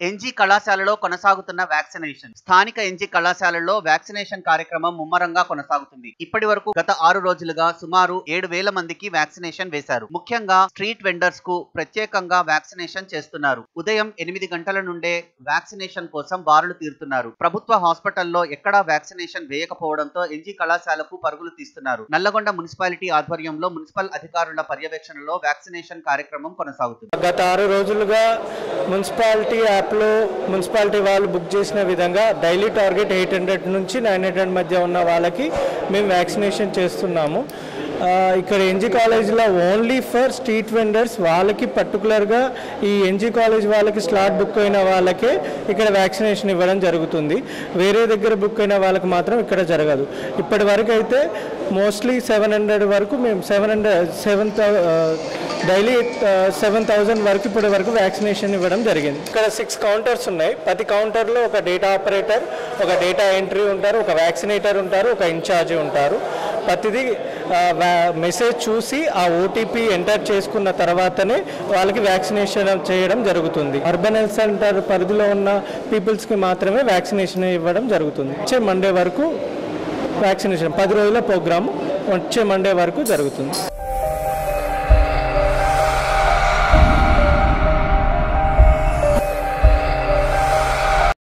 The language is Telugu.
ఎన్జీ కళాశాలలో కొనసాగుతున్న వ్యాక్సినేషన్ స్థానిక ఎన్జీ కళాశాలలో వ్యాక్సినేషన్ కార్యక్రమం ముమ్మరంగా కొనసాగుతుంది ఇప్పటి వరకు గత ఆరు రోజులుగా సుమారు ఏడు వేల మందికి వ్యాక్సినేషన్ వేశారు ముఖ్యంగా స్ట్రీట్ వెండర్స్ కు ప్రత్యేకంగా వ్యాక్సినేషన్ చేస్తున్నారు ఉదయం ఎనిమిది గంటల నుండే వ్యాక్సినేషన్ కోసం బారులు తీరుతున్నారు ప్రభుత్వ హాస్పిటల్లో ఎక్కడా వ్యాక్సినేషన్ వేయకపోవడంతో ఎన్జీ కళాశాలకు పరుగులు తీస్తున్నారు నల్లగొండ మున్సిపాలిటీ ఆధ్వర్యంలో మున్సిపల్ అధికారుల పర్యవేక్షణలో వ్యాక్సినేషన్ కార్యక్రమం కొనసాగుతుంది గత ఆరు రోజులుగా మున్సిపాలిటీ యాప్లో మున్సిపాలిటీ వాళ్ళు బుక్ చేసిన విధంగా డైలీ టార్గెట్ ఎయిట్ హండ్రెడ్ నుంచి నైన్ హండ్రెడ్ మధ్య ఉన్న వాళ్ళకి మేము వ్యాక్సినేషన్ చేస్తున్నాము ఆ, ఇక్కడ ఎన్జీ కాలేజ్లో ఓన్లీ ఫర్ స్ట్రీట్ వెండర్స్ వాళ్ళకి పర్టికులర్గా ఈ ఎన్జీ కాలేజ్ వాళ్ళకి స్లాట్ బుక్ అయిన వాళ్ళకే ఇక్కడ వ్యాక్సినేషన్ ఇవ్వడం జరుగుతుంది వేరే దగ్గర బుక్ అయిన వాళ్ళకి మాత్రం ఇక్కడ జరగదు ఇప్పటి వరకు అయితే మోస్ట్లీ సెవెన్ హండ్రెడ్ వరకు మేము seven hundred seven daily seven thousand వరకు ఇప్పటి వరకు వ్యాక్సినేషన్ ఇవ్వడం జరిగింది ఇక్కడ సిక్స్ కౌంటర్స్ ఉన్నాయి ప్రతి కౌంటర్లో ఒక డేటా ఆపరేటర్ ఒక డేటా ఎంట్రీ ఉంటారు ఒక వ్యాక్సినేటర్ ఉంటారు ఒక ఇన్ఛార్జ్ ఉంటారు ప్రతిదీ మెసేజ్ చూసి ఆ ఓటీపీ ఎంటర్ చేసుకున్న తర్వాతనే వాళ్ళకి వ్యాక్సినేషన్ చేయడం జరుగుతుంది అర్బన్ హెల్త్ సెంటర్ పరిధిలో ఉన్న పీపుల్స్కి మాత్రమే వ్యాక్సినేషన్ ఇవ్వడం జరుగుతుంది వచ్చే మండే వరకు వ్యాక్సినేషన్ పది రోజుల ప్రోగ్రామ్ వచ్చే మండే వరకు జరుగుతుంది